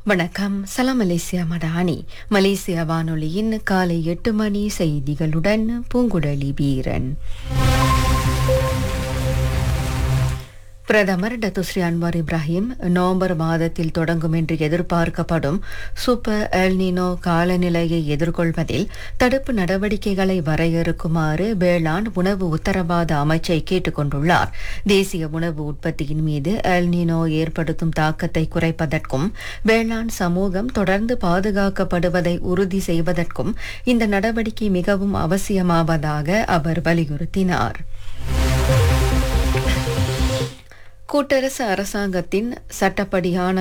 வணக்கம் சலாம் Malaysia Madani Malaysia வானொலியின் காலை எட்டு மணி செய்திகளுடன் பூங்குழலி வீரன் பிரதமர் டத்துஸ்ரீ அன்வார் இப்ராஹிம் நவம்பர் மாதத்தில் தொடங்கும் என்று எதிர்பார்க்கப்படும் சூப்பர் எல்னினோ காலநிலையை எதிர்கொள்வதில் தடுப்பு நடவடிக்கைகளை வரையறுக்குமாறு வேளாண் உணவு உத்தரவாத அமைச்சை கேட்டுக் கொண்டுள்ளார் தேசிய உணவு உற்பத்தியின் மீது எல்னினோ ஏற்படுத்தும் தாக்கத்தை குறைப்பதற்கும் வேளாண் சமூகம் தொடர்ந்து பாதுகாக்கப்படுவதை உறுதி செய்வதற்கும் இந்த நடவடிக்கை மிகவும் அவசியமாவதாக அவர் வலியுறுத்தினார் கூட்டரசு அரசாங்கத்தின் சட்டப்படியான